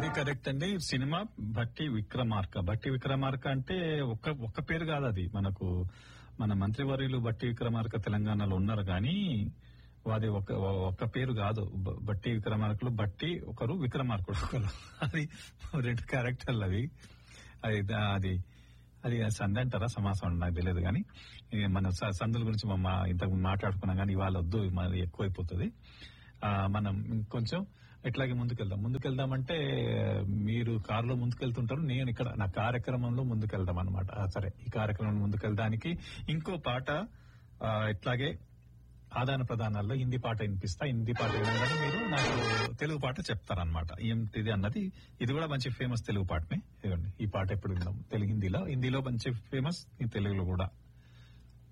చెప్పింది కరెక్ట్ అండి సినిమా భట్టి విక్రమార్క భట్టి విక్రమార్క అంటే ఒక్క ఒక్క పేరు కాదు అది మనకు మన మంత్రివర్యులు భట్టి విక్రమార్క తెలంగాణలో ఉన్నారు కానీ వాది ఒక ఒక్క పేరు కాదు బ- బట్టి విక్రమార్కులు బట్టి ఒకరు విక్రమార్కుడు ఒకరు అది రెండు క్యారెక్టర్లు అవి అది దా- అది అది సంధి అంటారా సమాసం అంటారా నాకు తెలియదు కానీ ఈ మన స- సందుల గురించి మా ఇంతకు ముందు మాట్లాడుకున్నాం కానీ ఇవాళ వద్దు మనది ఎక్కువైపోతుంది ఆ, మనం కొంచెం ఇట్లాగే ముందుకెళ్దాం ముందుకెళ్దామంటే మీరు కారులో ముందుకెళ్తుంటారు నేను ఇక్కడ నా కార్యక్రమంలో ముందుకెళ్దాం అనమాట సరే ఈ కార్యక్రమంలో ముందుకెళ్ళడానికి ఇంకో పాట ఆ, ఇట్లాగే ఆదాన ప్రదానాల్లో హిందీ పాట వినిపిస్తా హిందీ పాట వినగానే మీరు నాకు తెలుగు పాట చెప్తారనమాట ఏంటిది అన్నది ఇది కూడా మంచి ఫేమస్ తెలుగు పాటనే ఇదిగోండి ఈ పాట ఎప్పుడు విందాం తెలుగు హిందీలో హిందీలో మంచి ఫేమస్ ఈ తెలుగులో కూడా